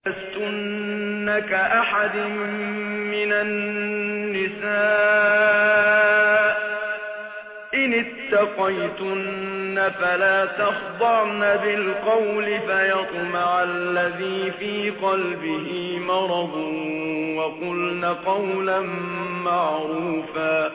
لستن كأحد من النساء إن اتقيتن فلا تخضعن بالقول فيطمع الذي في قلبه مرض وقلن قولا معروفا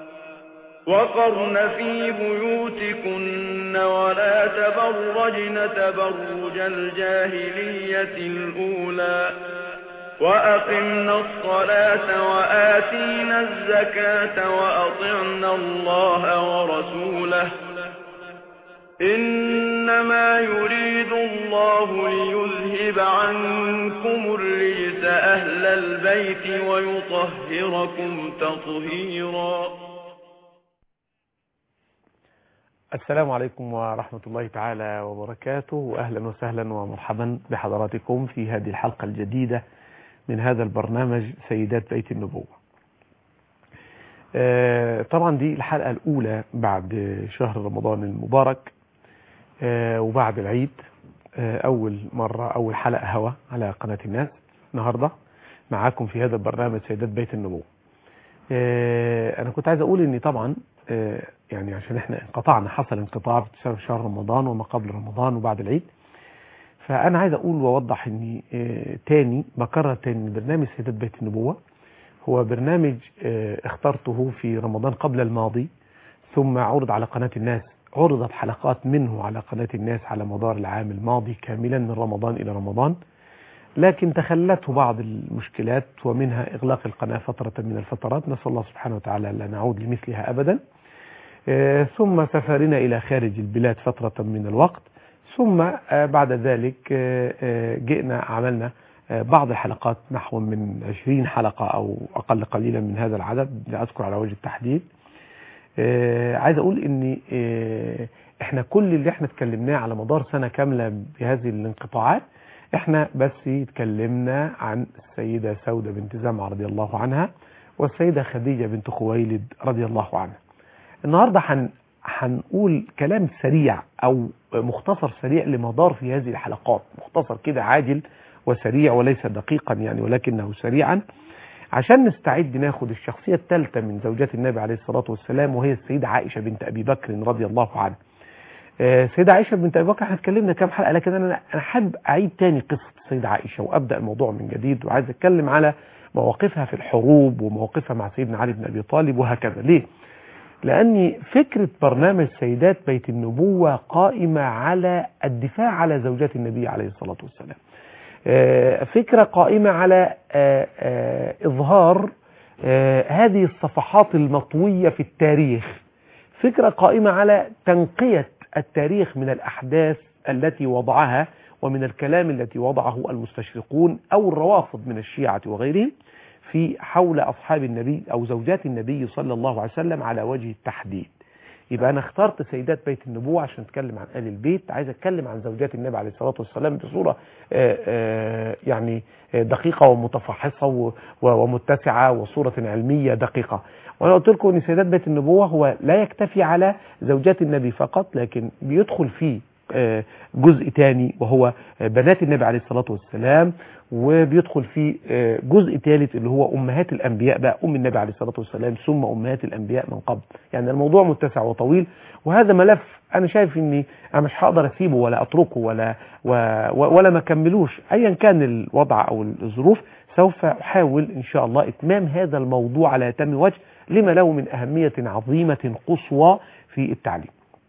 وقرن في بيوتكن ولا تبرجن تبرج الجاهلية الأولى وأقمنا الصلاة وآتينا الزكاة وأطعنا الله ورسوله إنما يريد الله ليذهب عنكم الرجس أهل البيت ويطهركم تطهيرا السلام عليكم ورحمة الله تعالى وبركاته وأهلا وسهلا ومرحبا بحضراتكم في هذه الحلقة الجديدة من هذا البرنامج سيدات بيت النبوة آه طبعا دي الحلقة الأولى بعد شهر رمضان المبارك آه وبعد العيد آه أول مرة أول حلقة هوا على قناة الناس النهاردة معاكم في هذا البرنامج سيدات بيت النبوة أنا كنت عايز أقول أني طبعا يعني عشان احنا انقطعنا حصل انقطاع في شهر رمضان وما قبل رمضان وبعد العيد فانا عايز اقول واوضح اني اه تاني بكرر تاني برنامج سيدات بيت النبوة هو برنامج اه اخترته في رمضان قبل الماضي ثم عرض على قناة الناس عرضت حلقات منه على قناة الناس على مدار العام الماضي كاملا من رمضان الى رمضان لكن تخلته بعض المشكلات ومنها إغلاق القناة فترة من الفترات نسأل الله سبحانه وتعالى لا نعود لمثلها أبدا ثم سفرنا إلى خارج البلاد فترة من الوقت ثم بعد ذلك جئنا عملنا بعض الحلقات نحو من 20 حلقة أو أقل قليلا من هذا العدد لا أذكر على وجه التحديد عايز أقول أن احنا كل اللي احنا اتكلمناه على مدار سنة كاملة بهذه الانقطاعات احنا بس اتكلمنا عن السيدة سودة بنت زمعة رضي الله عنها والسيدة خديجة بنت خويلد رضي الله عنها النهاردة حن هنقول كلام سريع او مختصر سريع لمدار في هذه الحلقات مختصر كده عاجل وسريع وليس دقيقا يعني ولكنه سريعا عشان نستعد ناخد الشخصية الثالثة من زوجات النبي عليه الصلاة والسلام وهي السيدة عائشة بنت أبي بكر رضي الله عنها سيدة عائشة بنت أبي بكر احنا اتكلمنا كام حلقة لكن أنا أنا حابب أعيد تاني قصة السيدة عائشة وأبدأ الموضوع من جديد وعايز أتكلم على مواقفها في الحروب ومواقفها مع سيدنا علي بن أبي طالب وهكذا ليه؟ لأن فكرة برنامج سيدات بيت النبوة قائمة على الدفاع على زوجات النبي عليه الصلاة والسلام فكرة قائمة على إظهار هذه الصفحات المطوية في التاريخ فكرة قائمة على تنقية التاريخ من الأحداث التي وضعها ومن الكلام التي وضعه المستشرقون أو الروافض من الشيعة وغيرهم في حول أصحاب النبي أو زوجات النبي صلى الله عليه وسلم على وجه التحديد يبقى أنا اخترت سيدات بيت النبوة عشان أتكلم عن آل البيت عايز أتكلم عن زوجات النبي عليه الصلاة والسلام بصورة آآ آآ يعني دقيقة ومتفحصة ومتسعة وصورة علمية دقيقة وأنا قلت لكم أن سيدات بيت النبوة هو لا يكتفي على زوجات النبي فقط لكن بيدخل فيه جزء تاني وهو بنات النبي عليه الصلاة والسلام وبيدخل في جزء ثالث اللي هو أمهات الأنبياء بقى أم النبي عليه الصلاة والسلام ثم أمهات الأنبياء من قبل يعني الموضوع متسع وطويل وهذا ملف أنا شايف أني أنا مش هقدر أسيبه ولا أتركه ولا ولا ما كملوش أيا كان الوضع أو الظروف سوف أحاول إن شاء الله إتمام هذا الموضوع على أتم وجه لما له من أهمية عظيمة قصوى في التعليم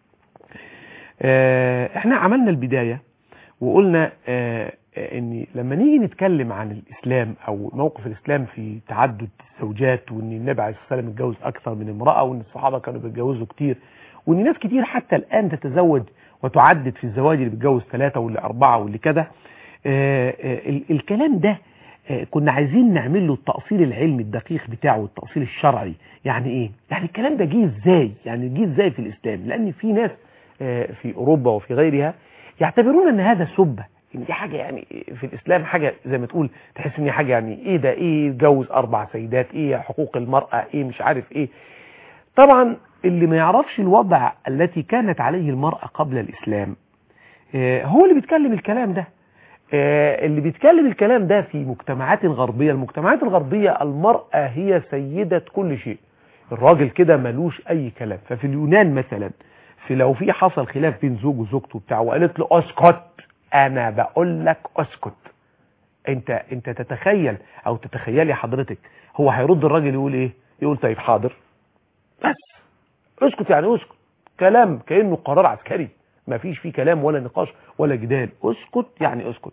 احنا عملنا البداية وقلنا اه ان لما نيجي نتكلم عن الاسلام او موقف الاسلام في تعدد الزوجات وان النبي عليه الصلاه والسلام اتجوز اكثر من امراه وان الصحابه كانوا بيتجوزوا كتير وان ناس كتير حتى الان تتزوج وتعدد في الزواج اللي بيتجوز ثلاثه واللي اربعه واللي كده اه اه الكلام ده كنا عايزين نعمل له التأصيل العلمي الدقيق بتاعه والتأصيل الشرعي يعني ايه يعني الكلام ده جه ازاي يعني جه ازاي في الاسلام لان في ناس في اوروبا وفي غيرها يعتبرون ان هذا سبه ان دي حاجه يعني في الاسلام حاجه زي ما تقول تحس ان هي حاجه يعني ايه ده ايه يتجوز اربع سيدات ايه حقوق المراه ايه مش عارف ايه طبعا اللي ما يعرفش الوضع التي كانت عليه المراه قبل الاسلام هو اللي بيتكلم الكلام ده آه، اللي بيتكلم الكلام ده في مجتمعات غربية المجتمعات الغربية المرأة هي سيدة كل شيء الراجل كده ملوش اي كلام ففي اليونان مثلا في لو في حصل خلاف بين زوج وزوجته بتاع وقالت له اسكت انا بقول لك اسكت انت انت تتخيل او تتخيلي حضرتك هو هيرد الراجل يقول ايه يقول طيب حاضر بس اسكت يعني اسكت كلام كانه قرار عسكري ما فيش فيه كلام ولا نقاش ولا جدال اسكت يعني اسكت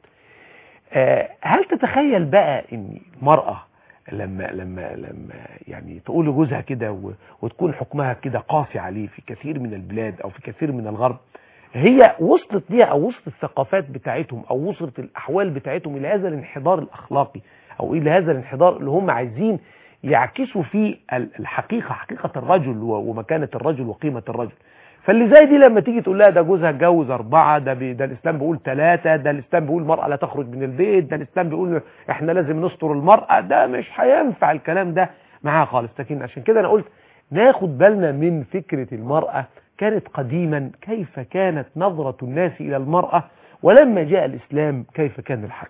آه، هل تتخيل بقى ان المرأة لما لما لما يعني تقول لجوزها كده و- وتكون حكمها كده قاسي عليه في كثير من البلاد او في كثير من الغرب هي وصلت دي او وصلت الثقافات بتاعتهم او وصلت الاحوال بتاعتهم الى هذا الانحدار الاخلاقي او الى هذا الانحدار اللي هم عايزين يعكسوا فيه ال- الحقيقة حقيقة الرجل و- ومكانة الرجل وقيمة الرجل فاللي زي دي لما تيجي تقول لها ده جوزها اتجوز أربعة ده, بي ده الإسلام بيقول ثلاثة ده الإسلام بيقول المرأة لا تخرج من البيت ده الإسلام بيقول إحنا لازم نستر المرأة ده مش هينفع الكلام ده معاها خالص لكن عشان كده أنا قلت ناخد بالنا من فكرة المرأة كانت قديما كيف كانت نظرة الناس إلى المرأة ولما جاء الإسلام كيف كان الحال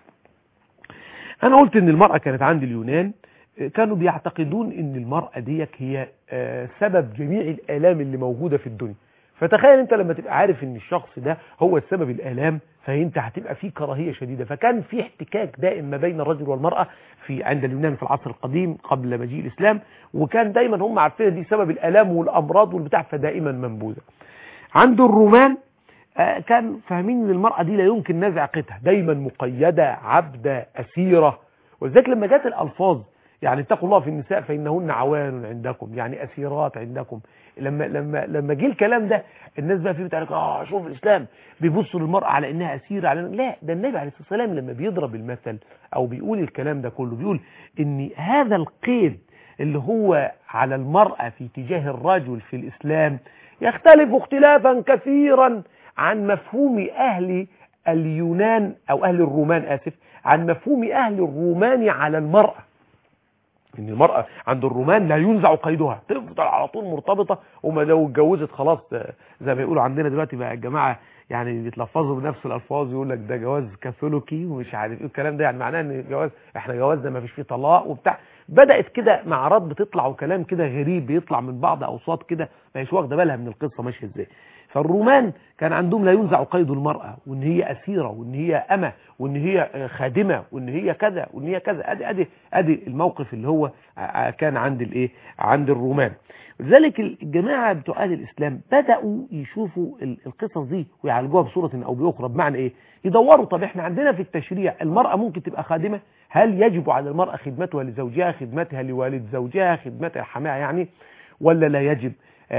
أنا قلت إن المرأة كانت عند اليونان كانوا بيعتقدون ان المرأة ديك هي آه، سبب جميع الآلام اللي موجودة في الدنيا فتخيل انت لما تبقى عارف ان الشخص ده هو السبب الآلام فانت هتبقى في كراهية شديدة فكان في احتكاك دائم ما بين الرجل والمرأة في عند اليونان في العصر القديم قبل مجيء الإسلام وكان دايما هم عارفين دي سبب الآلام والأمراض والبتاع فدائما منبوذة عند الرومان آه، كان فاهمين ان المرأة دي لا يمكن نزع قتها دايما مقيدة عبدة أسيرة ولذلك لما جت الألفاظ يعني اتقوا الله في النساء فإنهن عوان عندكم يعني أسيرات عندكم لما لما لما جه الكلام ده الناس بقى فيه بتقول لك اه شوف الإسلام بيبص للمرأة على إنها أسيرة على لا ده النبي عليه الصلاة والسلام لما بيضرب المثل أو بيقول الكلام ده كله بيقول إن هذا القيد اللي هو على المرأة في تجاه الرجل في الإسلام يختلف اختلافا كثيرا عن مفهوم أهل اليونان أو أهل الرومان آسف عن مفهوم أهل الرومان على المرأة ان المرأة عند الرومان لا ينزع قيدها تفضل على طول مرتبطة وما لو اتجوزت خلاص آه، زي ما يقولوا عندنا دلوقتي بقى الجماعة يعني بيتلفظوا بنفس الالفاظ يقول لك ده جواز كاثوليكي ومش عارف ايه الكلام ده يعني معناه ان جواز احنا جوازنا ما فيش فيه طلاق وبتاع بدأت كده معارات بتطلع وكلام كده غريب بيطلع من بعض اوساط كده ما هيش واخده بالها من القصة ماشيه ازاي فالرومان كان عندهم لا ينزع قيد المرأة وان هي أسيرة وان هي أمة وان هي خادمة وان هي كذا وان هي كذا ادي ادي ادي الموقف اللي هو ع- كان عند الايه عند الرومان لذلك الجماعة بتوع اهل الاسلام بدأوا يشوفوا ال- القصص دي ويعالجوها بصورة او باخرى بمعنى ايه يدوروا طب احنا عندنا في التشريع المرأة ممكن تبقى خادمة هل يجب على المرأة خدمتها لزوجها خدمتها لوالد زوجها خدمتها لحماها يعني ولا لا يجب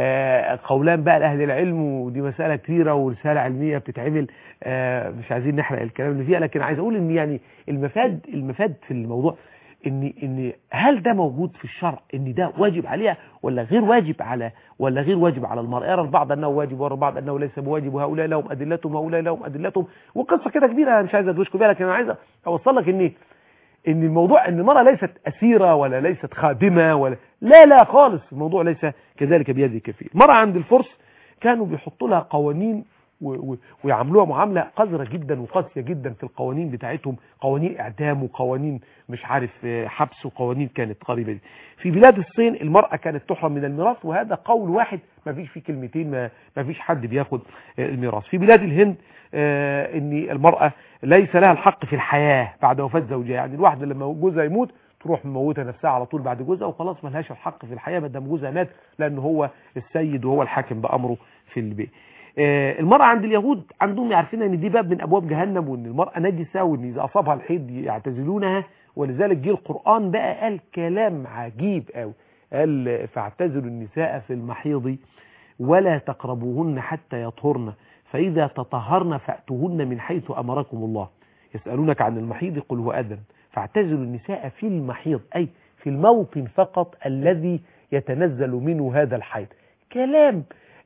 آه، قولان بقى لأهل العلم ودي مسألة كثيرة ورسالة علمية بتتعمل آه، مش عايزين نحرق الكلام اللي فيها لكن عايز أقول إن يعني المفاد المفاد في الموضوع إن إن هل ده موجود في الشرع إن ده واجب عليها ولا غير واجب على ولا غير واجب على المرأة يرى البعض أنه واجب ويرى البعض أنه ليس بواجب وهؤلاء لهم أدلتهم وهؤلاء لهم أدلتهم وقصة كده كبيرة أنا مش عايز أدوشكم بيها لكن أنا عايز أوصل لك إن ان الموضوع ان المرأة ليست اسيرة ولا ليست خادمة ولا لا لا خالص الموضوع ليس كذلك بيد كفيل المرأة عند الفرس كانوا بيحطوا لها قوانين و- و- ويعاملوها معاملة قذرة جدا وقاسية جدا في القوانين بتاعتهم قوانين اعدام وقوانين مش عارف آه، حبس وقوانين كانت قريبة دي. في بلاد الصين المرأة كانت تحرم من الميراث وهذا قول واحد ما فيش فيه كلمتين ما, ما فيش حد بياخد آه، الميراث في بلاد الهند آه، ان المرأة ليس لها الحق في الحياة بعد وفاة زوجها يعني الواحدة لما جوزها يموت تروح مموتة نفسها على طول بعد جوزها وخلاص ما لهاش الحق في الحياة ما دام جوزها مات لأن هو السيد وهو الحاكم بأمره في البيت آه، المرأة عند اليهود عندهم يعرفين ان دي باب من ابواب جهنم وان المرأة نجسة وان اذا اصابها الحيض يعتزلونها ولذلك جه القرآن بقى قال كلام عجيب قوي قال فاعتزلوا النساء في المحيض ولا تقربوهن حتى يطهرن فإذا تطهرن فأتوهن من حيث أمركم الله يسألونك عن المحيض قل هو أذن فاعتزلوا النساء في المحيض أي في الموطن فقط الذي يتنزل منه هذا الحيض كلام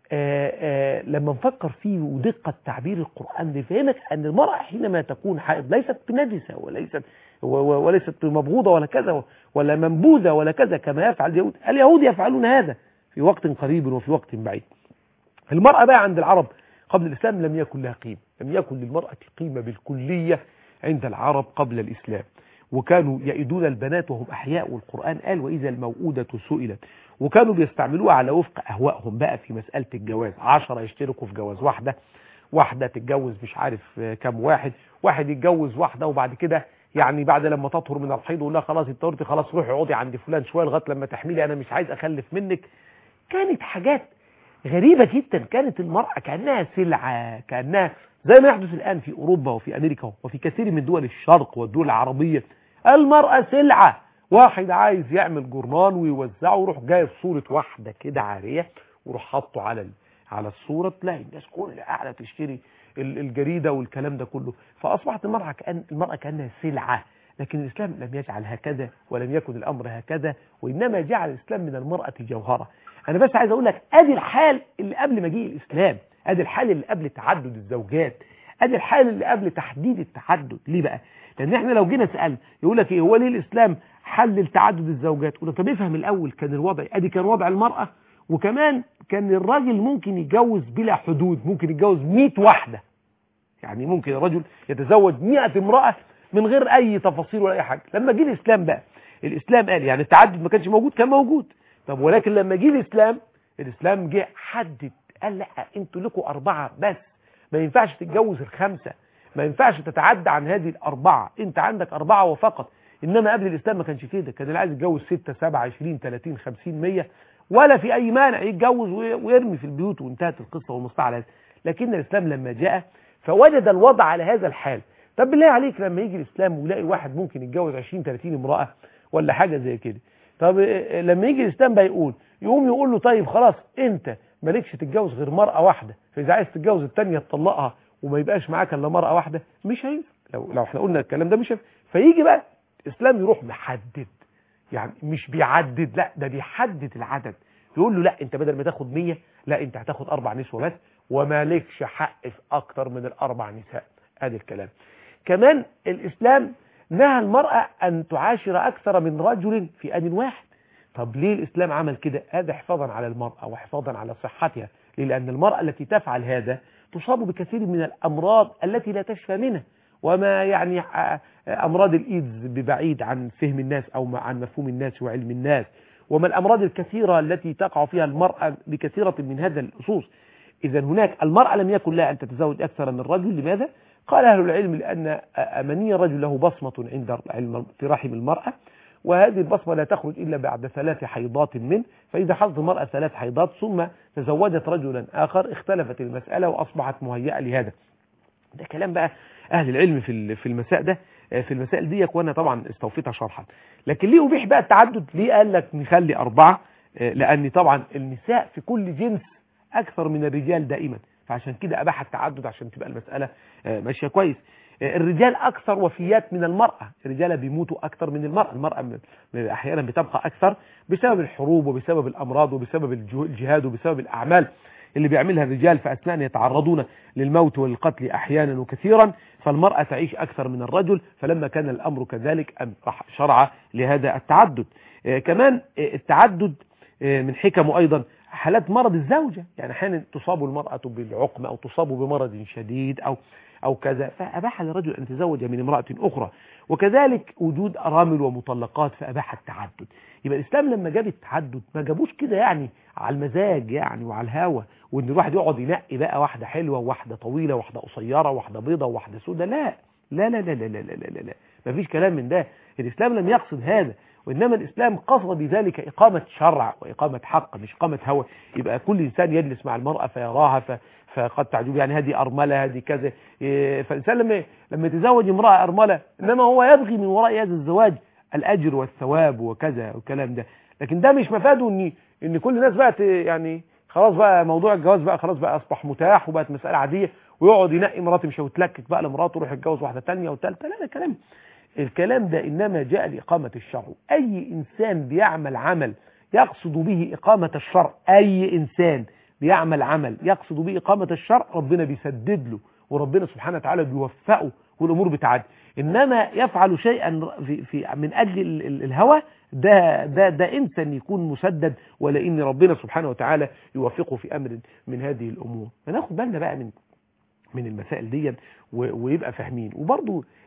آآ آآ لما نفكر فيه ودقة تعبير القرآن بيفهمك أن المرأة حينما تكون حائض ليست بنجسة وليست و- و- وليست مبغوضة ولا كذا ولا منبوذة ولا كذا كما يفعل اليهود اليهود يفعلون هذا في وقت قريب وفي وقت بعيد المرأة بقى عند العرب قبل الإسلام لم يكن لها قيمة لم يكن للمرأة قيمة بالكلية عند العرب قبل الإسلام وكانوا يئدون البنات وهم أحياء والقرآن قال وإذا الموءودة سئلت وكانوا بيستعملوها على وفق أهوائهم بقى في مسألة الجواز عشرة يشتركوا في جواز واحدة واحدة تتجوز مش عارف كم واحد واحد يتجوز واحدة وبعد كده يعني بعد لما تطهر من الحيض يقول لها خلاص اتطهرتي خلاص روحي اقعدي عند فلان شويه لغايه لما تحملي انا مش عايز اخلف منك كانت حاجات غريبة جدا كانت المرأة كأنها سلعة كأنها زي ما يحدث الآن في أوروبا وفي أمريكا وفي كثير من دول الشرق والدول العربية المرأة سلعة واحد عايز يعمل جورنان ويوزعه ويروح جايب صورة واحدة كده عارية ويروح حاطه على ال... على الصورة تلاقي الناس كلها قاعدة تشتري الجريدة والكلام ده كله فأصبحت المرأة كأن المرأة كأنها سلعة لكن الإسلام لم يجعل هكذا ولم يكن الأمر هكذا وإنما جعل الإسلام من المرأة جوهرة أنا بس عايز أقول لك أدي الحال اللي قبل مجيء الإسلام أدي الحال اللي قبل تعدد الزوجات أدي الحال اللي قبل تحديد التعدد ليه بقى لأن إحنا لو جينا سأل يقول لك إيه هو ليه الإسلام حلل تعدد الزوجات يقول لك طب افهم الأول كان الوضع أدي كان وضع المرأة وكمان كان الراجل ممكن يتجوز بلا حدود ممكن يتجوز 100 واحدة يعني ممكن الرجل يتزوج 100 امرأة من غير أي تفاصيل ولا أي حاجة لما جه الإسلام بقى الإسلام قال يعني التعدد ما كانش موجود كان موجود طب ولكن لما جه الإسلام الإسلام جه حدد قال لا انتوا لكم أربعة بس ما ينفعش تتجوز الخمسة ما ينفعش تتعدى عن هذه الأربعة انت عندك أربعة وفقط إنما قبل الإسلام ما كانش كده كان اللي عايز يتجوز 6 7 20 30 50 100 ولا في أي مانع يتجوز ويرمي في البيوت وانتهت القصة والمصلحة على هذا لكن الإسلام لما جاء فوجد الوضع على هذا الحال طب بالله عليك لما يجي الإسلام ويلاقي واحد ممكن يتجوز 20 30 امرأة ولا حاجة زي كده طب لما يجي الإسلام بقى يقول يقوم يقول له طيب خلاص انت مالكش تتجوز غير مرأة واحدة فإذا عايز تتجوز التانية تطلقها وما يبقاش معاك الا مرأة واحدة مش هينفع لو لو احنا قلنا الكلام ده مش هينفع فيجي بقى الإسلام يروح محدد يعني مش بيعدد لا ده بيحدد العدد يقول له لا انت بدل ما تاخد 100 لا انت هتاخد اربع نسوة بس ومالكش حق في اكتر من الاربع نساء ادي الكلام كمان الاسلام نهى المرأة ان تعاشر اكثر من رجل في ان واحد طب ليه الاسلام عمل كده هذا حفاظا على المرأة وحفاظا على صحتها ليه؟ لان المرأة التي تفعل هذا تصاب بكثير من الامراض التي لا تشفى منها وما يعني امراض الايدز ببعيد عن فهم الناس او عن مفهوم الناس وعلم الناس وما الأمراض الكثيرة التي تقع فيها المرأة بكثيرة من هذا الأصوص إذا هناك المرأة لم يكن لها أن تتزوج أكثر من رجل لماذا؟ قال أهل العلم لأن أمني الرجل له بصمة عند في رحم المرأة وهذه البصمة لا تخرج إلا بعد ثلاث حيضات منه فإذا حضت المرأة ثلاث حيضات ثم تزوجت رجلا آخر اختلفت المسألة وأصبحت مهيئة لهذا ده كلام بقى أهل العلم في في المساء ده في المسائل دي وانا طبعا استوفيتها شرحا لكن ليه أبيح بقى التعدد ليه قال لك نخلي أربعة لأن طبعا النساء في كل جنس أكثر من الرجال دائما فعشان كده أباح التعدد عشان تبقى المسألة ماشية كويس الرجال أكثر وفيات من المرأة الرجال بيموتوا أكثر من المرأة المرأة أحيانا بتبقى أكثر بسبب الحروب وبسبب الأمراض وبسبب الجهاد وبسبب الأعمال اللي بيعملها الرجال في أثناء يتعرضون للموت والقتل أحيانا وكثيرا فالمرأة تعيش أكثر من الرجل فلما كان الأمر كذلك أم شرع لهذا التعدد كمان التعدد من حكمه أيضا حالات مرض الزوجة يعني أحيانا تصاب المرأة بالعقم أو تصاب بمرض شديد أو أو كذا فأباح للرجل أن يتزوج من امرأة أخرى وكذلك وجود أرامل ومطلقات فأباح التعدد يبقى الإسلام لما جاب التعدد ما جابوش كده يعني على المزاج يعني وعلى الهوى وإن الواحد يقعد ينقي بقى واحدة حلوة وواحدة طويلة وواحدة قصيرة وواحدة بيضة وواحدة سودة لا لا لا لا لا لا لا لا, لا. ما فيش كلام من ده الإسلام لم يقصد هذا وإنما الإسلام قصد بذلك إقامة شرع وإقامة حق مش إقامة هوى يبقى كل إنسان يجلس مع المرأة فيراها ف... فقد تعجب يعني هذه أرملة هذه كذا فالإنسان لما لما يتزوج امرأة أرملة إنما هو يبغي من وراء هذا الزواج الأجر والثواب وكذا والكلام ده لكن ده مش مفاده إن إن كل الناس بقت يعني خلاص بقى موضوع الجواز بقى خلاص بقى أصبح متاح وبقت مسألة عادية ويقعد ينقي مراته مش ويتلكك بقى لمراته ويروح يتجوز واحدة ثانيه وثالثه لا ده كلام الكلام ده إنما جاء لإقامة الشرع أي إنسان بيعمل عمل يقصد به إقامة الشرع أي إنسان بيعمل عمل يقصد به إقامة الشرع ربنا بيسدد له وربنا سبحانه وتعالى بيوفقه والأمور بتعدي إنما يفعل شيئا في في من أجل الهوى ده ده ده إنسان يكون مسدد ولئن ربنا سبحانه وتعالى يوفقه في أمر من هذه الأمور فناخد بالنا بقى من من المسائل دي ويبقى فاهمين وبرضو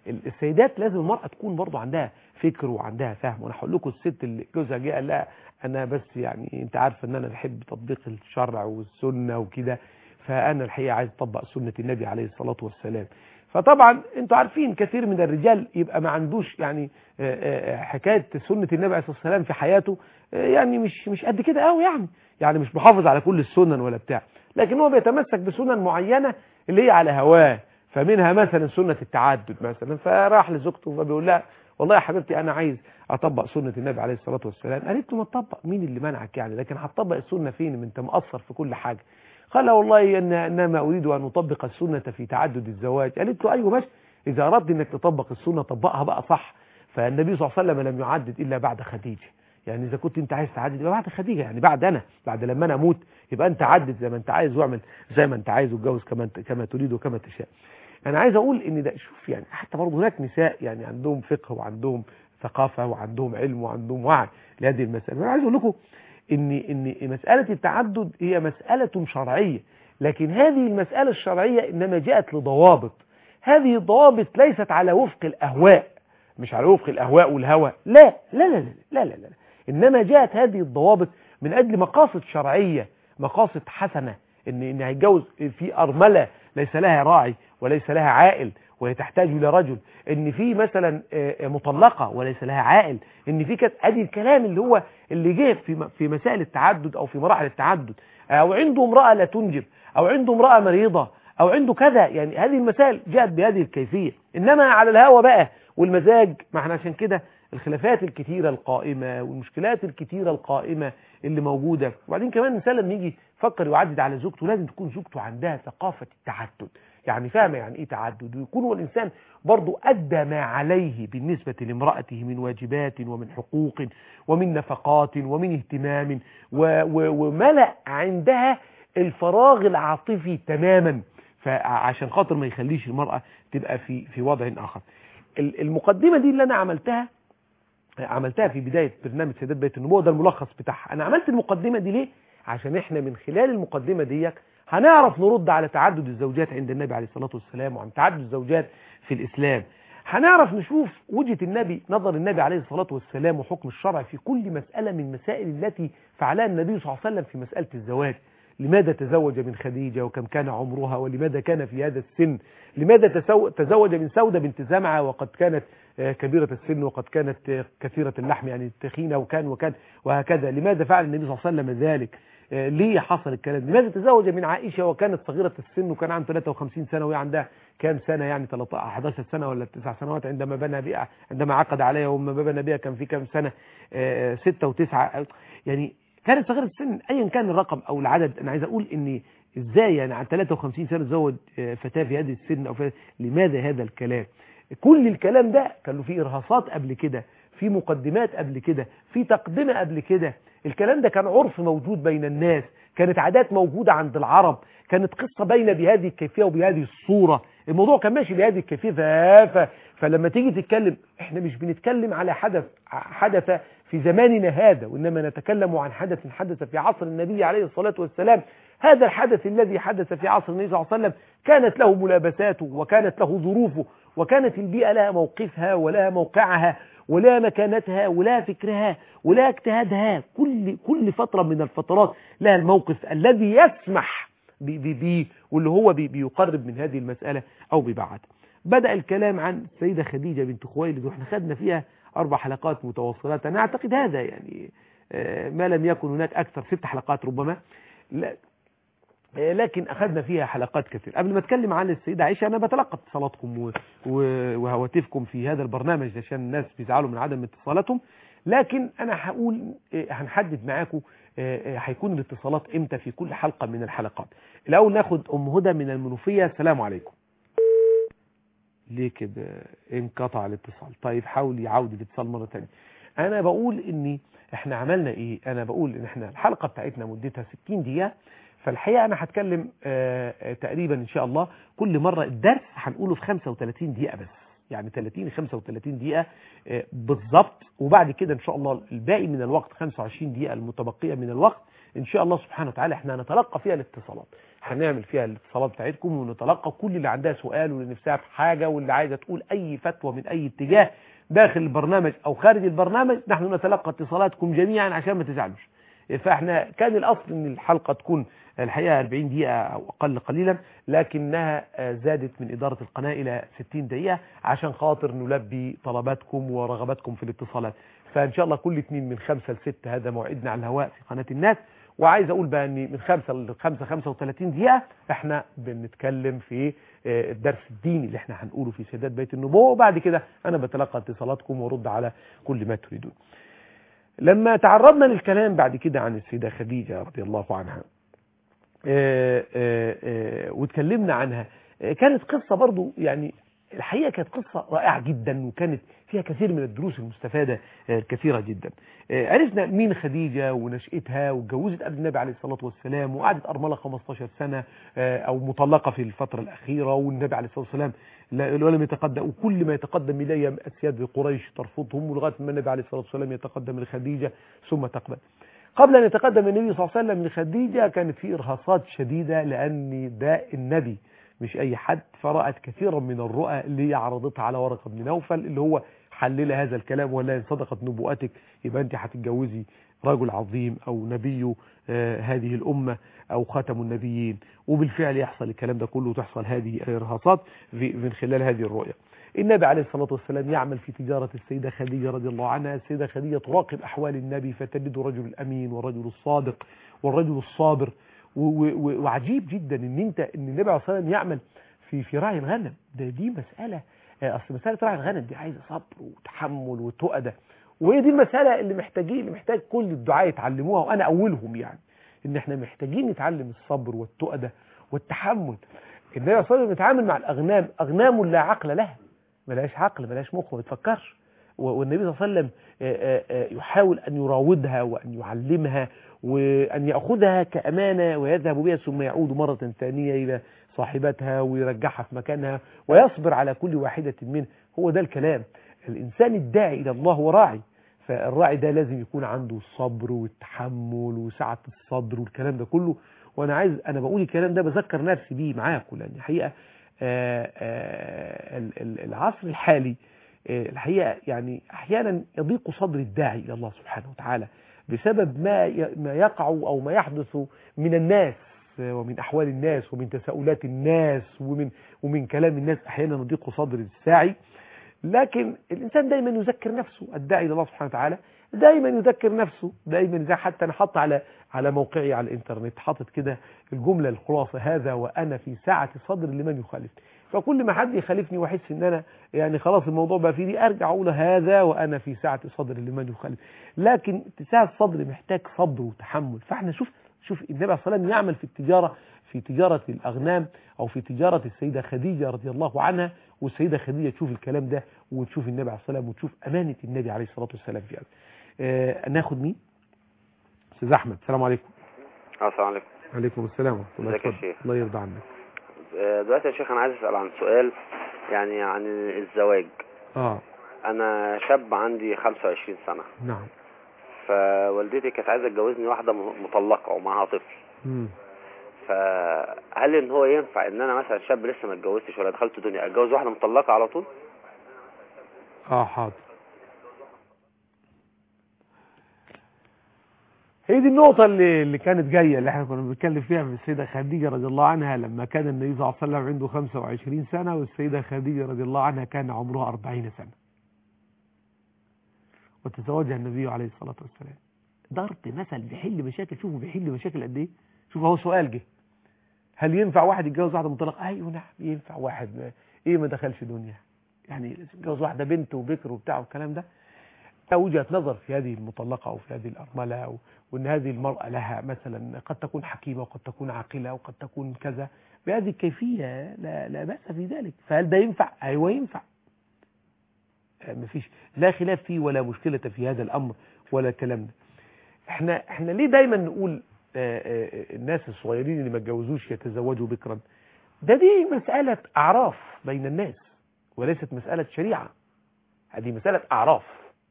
ال- السيدات لازم المرأة تكون برضو عندها فكر وعندها فهم وانا هقول لكم الست اللي جوزها جه قال لها انا بس يعني انت عارفه ان انا بحب تطبيق الشرع والسنه وكده فانا الحقيقه عايز اطبق سنه النبي عليه الصلاه والسلام فطبعا انتوا عارفين كثير من الرجال يبقى ما عندوش يعني آه، آه، حكايه سنه النبي عليه الصلاه والسلام في حياته آه، يعني مش مش قد كده قوي يعني يعني مش محافظ على كل السنن ولا بتاع لكن هو بيتمسك بسنن معينه اللي هي على هواه فمنها مثلا سنه التعدد مثلا فراح لزوجته فبيقول لها والله يا حبيبتي انا عايز اطبق سنه النبي عليه الصلاه والسلام قالت له ما تطبق مين اللي منعك يعني لكن هتطبق السنه فين ما انت مقصر في كل حاجه قال والله ان انما اريد ان اطبق السنه في تعدد الزواج قالت له ايوه ماشي اذا اردت انك تطبق السنه طبقها بقى صح فالنبي صلى الله عليه وسلم لم يعدد الا بعد خديجه يعني اذا كنت انت عايز تعدد يبقى بعد خديجه يعني بعد انا بعد لما انا اموت يبقى انت عدد زي ما انت عايز واعمل زي ما انت عايز واتجوز كما انت كما تريد وكما تشاء انا عايز اقول ان ده شوف يعني حتى برضه هناك نساء يعني عندهم فقه وعندهم ثقافه وعندهم علم وعندهم وعي لهذه المساله انا عايز اقول لكم ان ان مساله التعدد هي مساله شرعيه لكن هذه المساله الشرعيه انما جاءت لضوابط هذه الضوابط ليست على وفق الاهواء مش على وفق الاهواء والهوى لا لا لا لا لا لا, لا, لا. انما جاءت هذه الضوابط من اجل مقاصد شرعيه مقاصد حسنه ان ان هيتجوز في ارمله ليس لها راعي وليس لها عائل وهي تحتاج الى رجل ان في مثلا آه، مطلقه وليس لها عائل ان في كت... ادي الكلام اللي هو اللي جه في م- في مسائل التعدد او في مراحل التعدد او عنده امراه لا تنجب او عنده امراه مريضه او عنده كذا يعني هذه المسائل جاءت بهذه الكيفيه انما على الهوى بقى والمزاج ما احنا عشان كده الخلافات الكتيره القائمه والمشكلات الكتيره القائمه اللي موجوده وبعدين كمان الانسان لما يجي يفكر يعدد على زوجته لازم تكون زوجته عندها ثقافه التعدد يعني فاهمه يعني ايه تعدد ويكون هو الانسان برضه ادى ما عليه بالنسبه لامراته من واجبات ومن حقوق ومن نفقات ومن اهتمام و و وملا عندها الفراغ العاطفي تماما فعشان خاطر ما يخليش المراه تبقى في في وضع اخر ال- المقدمه دي اللي انا عملتها عملتها في بدايه برنامج سيدات بيت النبوه ده الملخص بتاعها انا عملت المقدمه دي ليه عشان احنا من خلال المقدمه ديك هنعرف نرد على تعدد الزوجات عند النبي عليه الصلاه والسلام وعن تعدد الزوجات في الاسلام هنعرف نشوف وجهه النبي نظر النبي عليه الصلاه والسلام وحكم الشرع في كل مساله من المسائل التي فعلها النبي صلى الله عليه وسلم في مساله الزواج لماذا تزوج من خديجة وكم كان عمرها ولماذا كان في هذا السن لماذا تسو- تزوج من سودة بنت زمعة وقد كانت آه، كبيرة السن وقد كانت آه، كثيرة اللحم يعني تخينة وكان وكان وهكذا لماذا فعل النبي صلى الله عليه وسلم ذلك آه، ليه حصل الكلام لماذا تزوج من عائشة وكانت صغيرة السن وكان عندها 53 سنة وهي عندها كام سنة يعني 13 11 سنة ولا 9 سنوات عندما بنى بها عندما عقد عليها وما بنى بها كان في كام سنة 6 و9 يعني كانت صغيرة السن ايا كان الرقم او العدد انا عايز اقول ان ازاي يعني عن 53 سنة تزوج آه، فتاة في هذه السن او في لماذا هذا الكلام كل الكلام ده كان له فيه ارهاصات قبل كده في مقدمات قبل كده في تقدمة قبل كده الكلام ده كان عرف موجود بين الناس كانت عادات موجودة عند العرب كانت قصة باينة بهذه الكيفية وبهذه الصورة الموضوع كان ماشي بهذه الكيفية ف... ف... فلما تيجي تتكلم احنا مش بنتكلم على حدث حدث في زماننا هذا وإنما نتكلم عن حدث حدث في عصر النبي عليه الصلاة والسلام هذا الحدث الذي حدث في عصر النبي صلى الله عليه وسلم كانت له ملابساته وكانت له ظروفه وكانت البيئة لها موقفها ولها موقعها ولها مكانتها ولها فكرها ولها اجتهادها كل كل فترة من الفترات لها الموقف الذي يسمح به واللي هو بي بيقرب من هذه المسألة أو بيبعد بدأ الكلام عن السيدة خديجة بنت خويلد واحنا خدنا فيها أربع حلقات متواصلات أنا أعتقد هذا يعني ما لم يكن هناك أكثر ست حلقات ربما لا لكن أخذنا فيها حلقات كثير قبل ما أتكلم عن السيدة عائشة أنا بتلقى اتصالاتكم وهواتفكم في هذا البرنامج عشان الناس بيزعلوا من عدم اتصالاتهم لكن أنا هقول هنحدد معاكم هيكون الاتصالات امتى في كل حلقة من الحلقات الأول ناخد أم هدى من المنوفية السلام عليكم ليه كده انقطع الاتصال طيب حاول يعود الاتصال مرة تانية أنا بقول إني احنا عملنا ايه انا بقول ان احنا الحلقة بتاعتنا مدتها 60 دقيقة فالحقيقة أنا هتكلم تقريبا إن شاء الله كل مرة الدرس هنقوله في 35 دقيقة بس يعني 30 35 دقيقة بالظبط وبعد كده إن شاء الله الباقي من الوقت 25 دقيقة المتبقية من الوقت إن شاء الله سبحانه وتعالى إحنا هنتلقى فيها الاتصالات هنعمل فيها الاتصالات بتاعتكم ونتلقى كل اللي عندها سؤال واللي نفسها في حاجة واللي عايزة تقول أي فتوى من أي اتجاه داخل البرنامج أو خارج البرنامج نحن نتلقى اتصالاتكم جميعا عشان ما تزعلوش فاحنا كان الأصل أن الحلقة تكون الحقيقة 40 دقيقة أو أقل قليلا لكنها زادت من إدارة القناة إلى 60 دقيقة عشان خاطر نلبي طلباتكم ورغباتكم في الاتصالات فإن شاء الله كل اثنين من خمسة لستة هذا موعدنا على الهواء في قناة الناس وعايز أقول بقى أن من خمسة لخمسة خمسة وثلاثين دقيقة احنا بنتكلم في الدرس الديني اللي احنا هنقوله في سيدات بيت النبوة وبعد كده أنا بتلقى اتصالاتكم وارد على كل ما تريدون لما تعرضنا للكلام بعد كده عن السيدة خديجة رضي الله عنها آآ آآ واتكلمنا عنها كانت قصة برضو يعني الحقيقة كانت قصة رائعة جدا وكانت فيها كثير من الدروس المستفادة كثيرة جدا عرفنا مين خديجة ونشأتها واتجوزت قبل النبي عليه الصلاة والسلام وقعدت أرملة 15 سنة أو مطلقة في الفترة الأخيرة والنبي عليه الصلاة والسلام ولم يتقدم وكل ما يتقدم إليه أسياد قريش ترفضهم ولغاية ما النبي عليه الصلاة والسلام يتقدم لخديجة ثم تقبل قبل أن يتقدم النبي صلى الله عليه وسلم لخديجة كانت في إرهاصات شديدة لأن ده النبي مش أي حد فرأت كثيرا من الرؤى اللي عرضتها على ورقة بن نوفل اللي هو حلل هذا الكلام ولا إن صدقت نبوءتك يبقى أنت هتتجوزي رجل عظيم أو نبي آه هذه الأمة أو خاتم النبيين وبالفعل يحصل الكلام ده كله وتحصل هذه الإرهاصات من خلال هذه الرؤية النبي عليه الصلاة والسلام يعمل في تجارة السيدة خديجة رضي الله عنها السيدة خديجة تراقب أحوال النبي فتجد رجل الأمين والرجل الصادق والرجل الصابر وعجيب جدا ان انت ان النبي عليه الصلاه والسلام يعمل في في راعي الغنم ده دي مساله اصل مساله راعي الغنم دي عايزه صبر وتحمل وتؤده وهي دي المساله اللي محتاجين اللي محتاج كل الدعاء يتعلموها وانا اولهم يعني ان احنا محتاجين نتعلم الصبر والتؤده والتحمل النبي عليه الصلاه والسلام يتعامل مع الاغنام اغنام لا عقل لها ملهاش عقل ملهاش مخ ما بتفكرش والنبي صلى الله عليه وسلم يحاول ان يراودها وان يعلمها وأن يأخذها كأمانة ويذهب بها ثم يعود مرة ثانية إلى صاحبتها ويرجعها في مكانها ويصبر على كل واحدة منه هو ده الكلام الإنسان الداعي إلى الله وراعي فالراعي ده لازم يكون عنده الصبر والتحمل وسعة الصدر والكلام ده كله وأنا عايز أنا بقول الكلام ده بذكر نفسي بيه معاكم لأن الحقيقة آآ آآ العصر الحالي الحقيقة يعني أحيانا يضيق صدر الداعي إلى الله سبحانه وتعالى بسبب ما ما يقع أو ما يحدث من الناس ومن أحوال الناس ومن تساؤلات الناس ومن ومن كلام الناس أحيانا يضيق صدر الساعي لكن الإنسان دايما يذكر نفسه الداعي إلى الله سبحانه وتعالى دايما يذكر نفسه دايما زي حتى أنا حاطط على على موقعي على الإنترنت حاطط كده الجملة الخلاصة هذا وأنا في ساعة صدر لمن يخالف فكل ما حد يخالفني واحس ان انا يعني خلاص الموضوع بقى فيه دي ارجع اقول هذا وانا في ساعة صدر لمن يخالف لكن ساعة صدر محتاج صبر وتحمل فاحنا شوف شوف النبي عليه الصلاه والسلام يعمل في التجارة في تجارة الأغنام أو في تجارة السيدة خديجة رضي الله عنها والسيدة خديجة تشوف الكلام ده وتشوف النبي عليه الصلاة والسلام وتشوف أمانة النبي عليه الصلاة والسلام في هذا آه ناخد مين أستاذ أحمد السلام عليكم السلام عليكم عليكم السلام ورحمة الله ازيك يا اتفضل. شيخ؟ الله يرضى عنك دلوقتي يا شيخ انا عايز اسال عن سؤال يعني عن الزواج اه انا شاب عندي 25 سنه نعم فوالدتي كانت عايزه تجوزني واحده م- مطلقه ومعاها طفل مم. فهل ان هو ينفع ان انا مثلا شاب لسه ما اتجوزتش ولا دخلت دنيا اتجوز واحده مطلقه على طول اه حاضر هي دي النقطة اللي, اللي كانت جاية اللي احنا كنا بنتكلم فيها في السيدة خديجة رضي الله عنها لما كان النبي صلى الله عليه وسلم عنده 25 سنة والسيدة خديجة رضي الله عنها كان عمرها 40 سنة وتزوجها النبي عليه الصلاة والسلام ضرب مثل بيحل مشاكل شوفوا بيحل مشاكل قد ايه شوفوا هو سؤال جه هل ينفع واحد يتجوز واحدة مطلقة ايوه نعم ينفع واحد ما ايه ما دخلش دنيا يعني يتجوز واحدة بنت وبكر وبتاع والكلام ده ده وجهة نظر في هذه المطلقة أو في هذه الأرملة و- وأن هذه المرأة لها مثلا قد تكون حكيمة وقد تكون عاقلة وقد تكون كذا بهذه الكيفية لا, لا بأس في ذلك فهل ده ينفع؟ أيوة ينفع آه، مفيش لا خلاف فيه ولا مشكلة في هذا الأمر ولا الكلام ده احنا احنا ليه دايما نقول آه، آه، الناس الصغيرين اللي ما اتجوزوش يتزوجوا بكرا ده دي مسألة أعراف بين الناس وليست مسألة شريعة هذه مسألة أعراف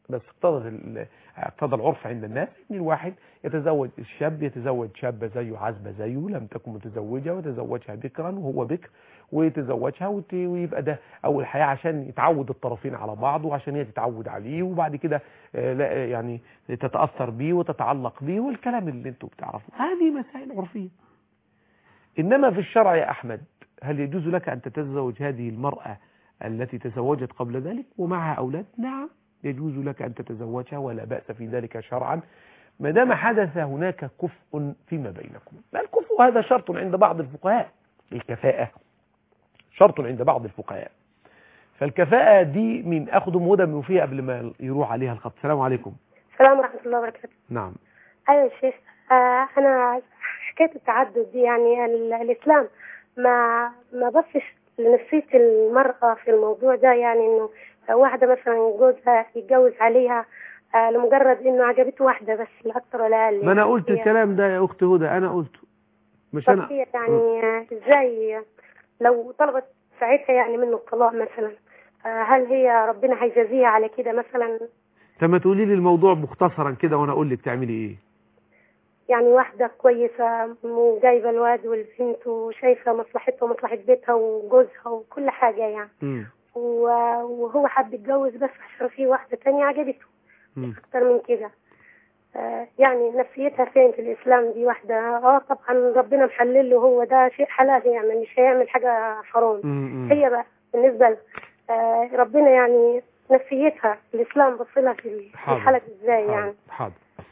بس اقتضى ال- اقتضى العرف عند الناس ان الواحد يتزوج الشاب يتزوج شابة زيه عزبة زيه لم تكن متزوجة ويتزوجها بكرا وهو بكر ويتزوجها وت- ويبقى ده اول حياة عشان يتعود الطرفين على بعض وعشان هي تتعود عليه وبعد كده آه، لا يعني تتأثر بيه وتتعلق بيه والكلام اللي انتوا بتعرفوه هذه مسائل عرفية انما في الشرع يا احمد هل يجوز لك ان تتزوج هذه المرأة التي تزوجت قبل ذلك ومعها اولاد نعم يجوز لك ان تتزوجها ولا بأس في ذلك شرعا ما دام حدث هناك كفء فيما بينكم لا الكفء هذا شرط عند بعض الفقهاء الكفاءة شرط عند بعض الفقهاء فالكفاءة دي من اخذ مهدى من فيها قبل ما يروح عليها الخط السلام عليكم السلام ورحمة الله وبركاته نعم أيوة يا شيخ آه أنا حكاية التعدد دي يعني ال- الإسلام ما ما بصش لنفسية المرأة في الموضوع ده يعني إنه واحدة مثلا جوزها يتجوز عليها آه لمجرد إنه عجبته واحدة بس لا أكتر ولا أقل ما انا يعني قلت هي- الكلام ده يا اخت هدى انا قلته مش طب انا هي يعني آه، إزاي لو طلبت ساعتها يعني منه الطلاق مثلا آه هل هي ربنا هيجازيها على كده مثلا طب ما تقولي لي الموضوع مختصرا كده وانا اقول لك تعملي ايه يعني واحدة كويسة وجايبة الواد والبنت وشايفة مصلحتها ومصلحة بيتها وجوزها وكل حاجة يعني مم. و- وهو حب يتجوز بس عشان في واحدة تانية عجبته مم. أكتر من كده آه، يعني نفسيتها فين في الإسلام دي واحدة اه طبعا ربنا محلل له هو ده شيء حلال يعني مش هيعمل حاجة حرام مم. هي بقى بالنسبة لها آه، ربنا يعني نفسيتها الإسلام بصلها في في حاضر. الحلقة ازاي حاضر. يعني حاضر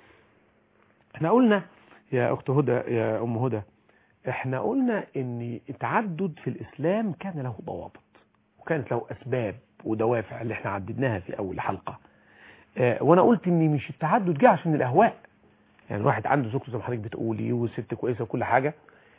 احنا قلنا يا اخت هدى يا ام هدى احنا قلنا ان التعدد في الاسلام كان له ضوابط وكانت له اسباب ودوافع اللي احنا عددناها في اول حلقة اه وانا قلت ان مش التعدد جه عشان الاهواء يعني الواحد عنده زوجته زي ما حضرتك بتقولي والست كويسه وكل حاجه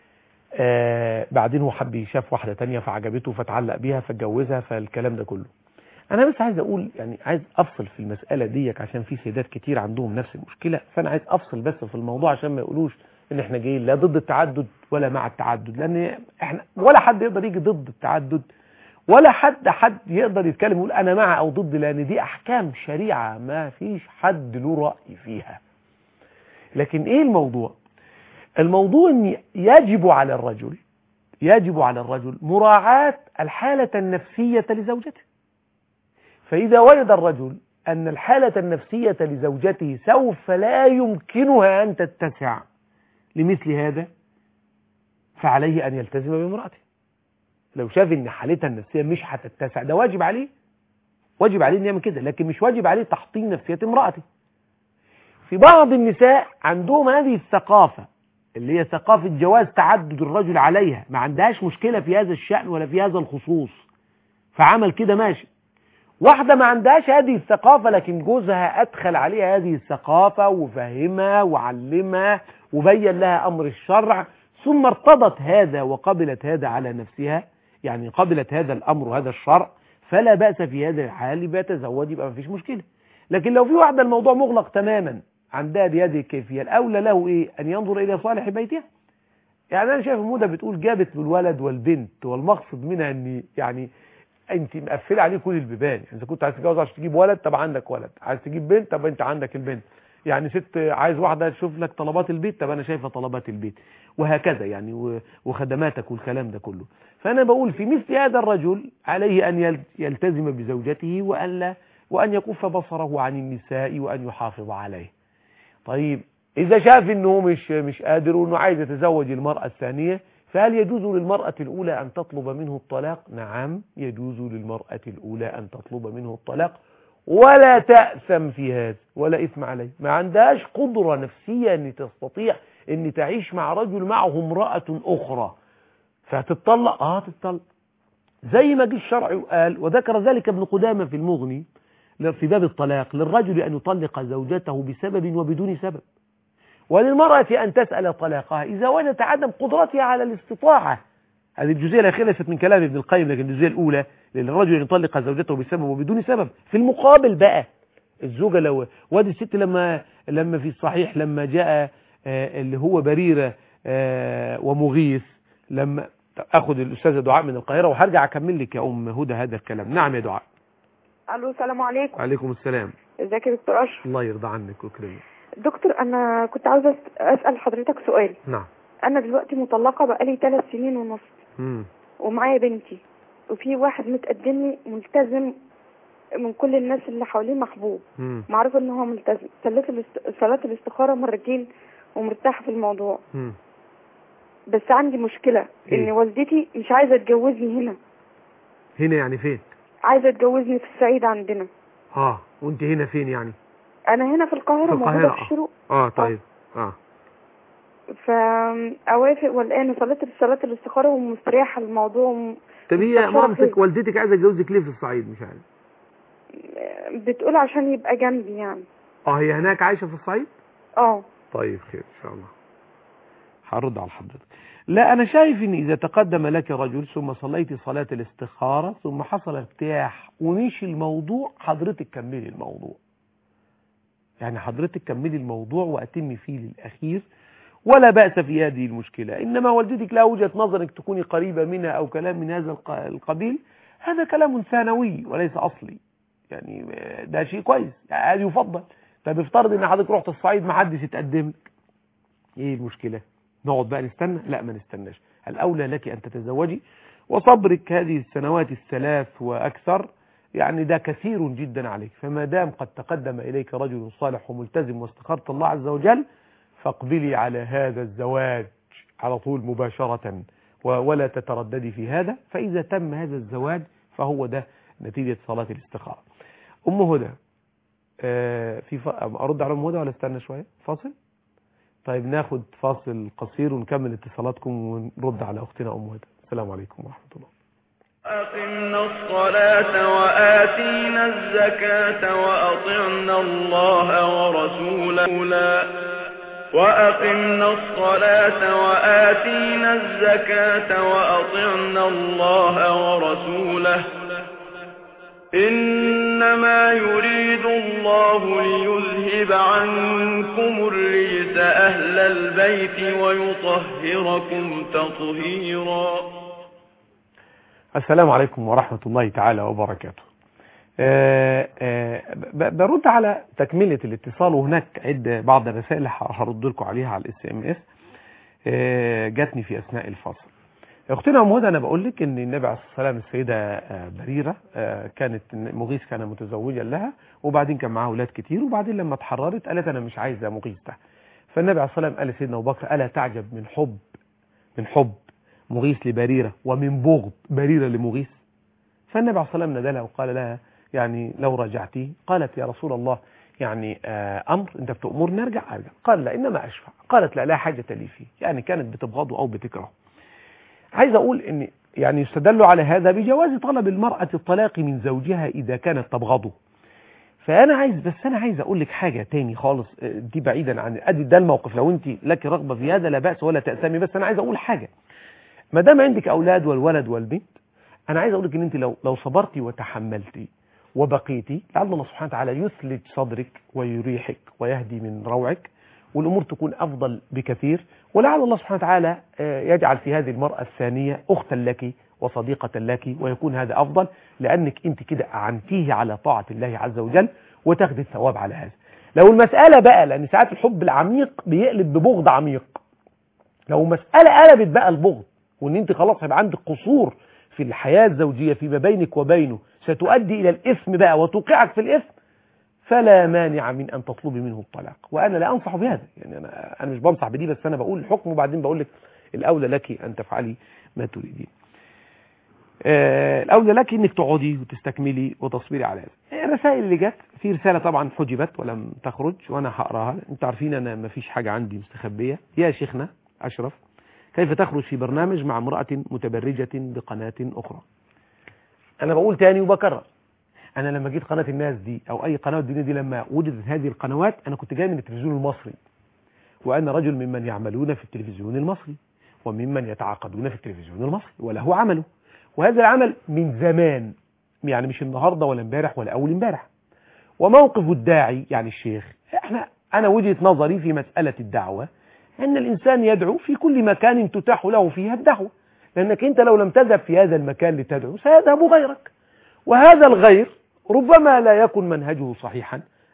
آه بعدين هو حب شاف واحده تانية فعجبته فتعلق بيها فاتجوزها فالكلام ده كله انا بس عايز اقول يعني عايز افصل في المساله ديك عشان في سيدات كتير عندهم نفس المشكله فانا عايز افصل بس في الموضوع عشان ما يقولوش ان احنا جايين لا ضد التعدد ولا مع التعدد لان احنا ولا حد يقدر يجي ضد التعدد ولا حد حد يقدر يتكلم يقول انا مع او ضد لان دي احكام شريعه ما فيش حد له راي فيها لكن ايه الموضوع الموضوع ان يجب على الرجل يجب على الرجل مراعاة الحالة النفسية لزوجته فإذا وجد الرجل أن الحالة النفسية لزوجته سوف لا يمكنها أن تتسع لمثل هذا فعليه أن يلتزم بامرأته لو شاف أن حالتها النفسية مش هتتسع ده واجب عليه واجب عليه أن يعمل كده لكن مش واجب عليه تحطيم نفسية امرأته في بعض النساء عندهم هذه الثقافة اللي هي ثقافة جواز تعدد الرجل عليها ما عندهاش مشكلة في هذا الشأن ولا في هذا الخصوص فعمل كده ماشي واحدة ما عندهاش هذه الثقافة لكن جوزها أدخل عليها هذه الثقافة وفهمها وعلمها وبين لها أمر الشرع ثم ارتضت هذا وقبلت هذا على نفسها يعني قبلت هذا الأمر وهذا الشرع فلا بأس في هذا الحال يبقى تزوج يبقى ما فيش مشكلة لكن لو في واحدة الموضوع مغلق تماما عندها بهذه الكيفية الأولى له إيه أن ينظر إلى صالح بيتها يعني أنا شايف مودة بتقول جابت بالولد والبنت والمقصد منها أن يعني أنت مقفلة عليه كل البيبان يعني إذا كنت عايز تتجوز عشان تجيب ولد طب عندك ولد عايز تجيب بنت طب أنت عندك البنت يعني ست عايز واحدة تشوف لك طلبات البيت طب أنا شايفة طلبات البيت وهكذا يعني و- وخدماتك والكلام ده كله فأنا بقول في مثل هذا الرجل عليه أن يل- يلتزم بزوجته وأن لا وأن يكف بصره عن النساء وأن يحافظ عليه طيب إذا شاف إنه مش مش قادر وإنه عايز يتزوج المرأة الثانية فهل يجوز للمرأة الأولى أن تطلب منه الطلاق؟ نعم يجوز للمرأة الأولى أن تطلب منه الطلاق ولا تأثم في هذا ولا إثم عليه ما عندهاش قدرة نفسية أن تستطيع أن تعيش مع رجل معه امرأة أخرى فهتطلق آه تطلق زي ما جه الشرع وقال وذكر ذلك ابن قدامة في المغني في باب الطلاق للرجل أن يطلق زوجته بسبب وبدون سبب وللمرأة أن تسأل طلاقها إذا وجدت عدم قدرتها على الاستطاعة هذه الجزئية الأخيرة ليست من كلام ابن القيم لكن الجزئية الأولى للرجل أن يطلق زوجته بسبب وبدون سبب في المقابل بقى الزوجة لو وادي الست لما لما في الصحيح لما جاء آه، اللي هو بريرة آه، ومغيث لما اخد الاستاذه دعاء من القاهره وهرجع اكمل لك يا ام هدى هذا الكلام نعم يا دعاء الو السلام عليكم وعليكم السلام ازيك يا دكتور اشرف الله يرضى عنك وكرمك دكتور انا كنت عاوزه أس- اسال حضرتك سؤال نعم انا دلوقتي مطلقه بقالي ثلاث سنين ونص مم. ومعايا بنتي وفي واحد متقدم لي ملتزم من كل الناس اللي حواليه محبوب مم. معروف ان هو ملتزم صليت الاست- صلاه الاستخاره مرتين ومرتاحه في الموضوع مم. بس عندي مشكله إيه؟ ان والدتي مش عايزه تجوزني هنا هنا يعني فين عايزه تجوزني في الصعيد عندنا اه وانت هنا فين يعني انا هنا في القاهره في القاهرة، موجوده آه. في الشروق اه طيب اه فاوافق ولا انا صليت صلاه الاستخاره ومستريحه الموضوع وم- طب هي مستشارة مامتك فين؟ والدتك عايزه تجوزك ليه في الصعيد مش عارف بتقول عشان يبقى جنبي يعني اه هي هناك عايشه في الصعيد اه طيب خير ان شاء الله هرد على حضرتك لا انا شايف ان اذا تقدم لك رجل ثم صليت صلاة الاستخارة ثم حصل ارتياح ومشي الموضوع حضرتك كملي الموضوع يعني حضرتك كملي الموضوع واتمي فيه للاخير ولا بأس في هذه المشكلة إنما والدتك لا وجهة نظر انك تكوني قريبة منها أو كلام من هذا الق- القبيل هذا كلام ثانوي وليس أصلي يعني ده شيء كويس يعني هذا يفضل طب افترض ان حضرتك رحت الصعيد ما حدش يتقدم لك ايه المشكلة نقعد بقى نستنى لا ما نستناش الاولى لك ان تتزوجي وصبرك هذه السنوات الثلاث واكثر يعني ده كثير جدا عليك فما دام قد تقدم اليك رجل صالح وملتزم واستخرت الله عز وجل فاقبلي على هذا الزواج على طول مباشرة و- ولا تترددي في هذا فاذا تم هذا الزواج فهو ده نتيجة صلاة الاستخارة ام هدى آه، في ف... ارد على ام هدى ولا استنى شويه فاصل طيب ناخد فاصل قصير ونكمل اتصالاتكم ونرد على اختنا ام هدى السلام عليكم ورحمه الله أقمنا الصلاة وآتينا الزكاة وأطعنا الله ورسوله وأقمنا الصلاة وآتينا الزكاة وأطعنا الله ورسوله إنما يريد الله ليذهب عنكم الرجس أهل البيت ويطهركم تطهيرا السلام عليكم ورحمه الله تعالى وبركاته آه، آه، ب- برد على تكمله الاتصال وهناك عده بعض الرسائل اللي ه- هرد لكم عليها على الاس ام اس جاتني في اثناء الفاصل اختنا ام هدى انا بقول لك ان النبي عليه الصلاه والسلام السيده آه، بريره آه، كانت مغيث كان متزوجا لها وبعدين كان معاها اولاد كتير وبعدين لما اتحررت قالت انا مش عايزه مغيث ده فالنبي عليه الصلاه والسلام قال لسيدنا ابو بكر الا تعجب من حب من حب مغيث لبريره ومن بغض بريره لمغيث فالنبي عليه الصلاه والسلام نادى لها وقال لها يعني لو رجعتي قالت يا رسول الله يعني آه امر انت بتامرني ارجع ارجع قال لا انما اشفع قالت لا لا حاجه لي فيه يعني كانت بتبغضه او بتكرهه عايز اقول ان يعني يستدل على هذا بجواز طلب المرأة الطلاق من زوجها إذا كانت تبغضه فأنا عايز بس أنا عايز أقول لك حاجة تاني خالص آه، دي بعيدا عن أدي ده الموقف لو أنت لك رغبة في هذا لا بأس ولا تأسمي بس أنا عايز أقول حاجة ما دام عندك أولاد والولد والبنت أنا عايز أقول لك إن أنت لو لو صبرتي وتحملتي وبقيتي لعل الله سبحانه وتعالى يثلج صدرك ويريحك ويهدي من روعك والأمور تكون أفضل بكثير ولعل الله سبحانه وتعالى آه، يجعل في هذه المرأة الثانية أختا لك وصديقة لك ويكون هذا أفضل لأنك أنت كده أعنتيه على طاعة الله عز وجل وتاخد الثواب على هذا لو المسألة بقى لأن ساعات الحب العميق بيقلب ببغض عميق لو مسألة قلبت بقى البغض وان انت خلاص هيبقى عندك قصور في الحياة الزوجية فيما بينك وبينه ستؤدي الى الاثم بقى وتوقعك في الاثم فلا مانع من ان تطلبي منه الطلاق وانا لا انصح بهذا يعني انا انا مش بنصح بدي بس انا بقول الحكم وبعدين بقول لك الاولى لك ان تفعلي ما تريدين آه، الاولى لك انك تقعدي وتستكملي وتصبري على هذا الرسائل اللي جت في رساله طبعا حجبت ولم تخرج وانا هقراها انتوا عارفين انا ما فيش حاجه عندي مستخبيه يا شيخنا اشرف كيف تخرج في برنامج مع امراه متبرجه بقناه اخرى انا بقول تاني وبكرر انا لما جيت قناه الناس دي او اي قناه الدنيا دي لما وجدت هذه القنوات انا كنت جاي من التلفزيون المصري وانا رجل ممن يعملون في التلفزيون المصري وممن يتعاقدون في التلفزيون المصري وله عمله وهذا العمل من زمان يعني مش النهارده ولا امبارح ولا اول امبارح وموقف الداعي يعني الشيخ احنا انا وجهه نظري في مساله الدعوه ان الانسان يدعو في كل مكان تتاح له فيها الدعوه لانك انت لو لم تذهب في هذا المكان لتدعو سيذهب غيرك وهذا الغير ربما لا يكن منهجه صحيحا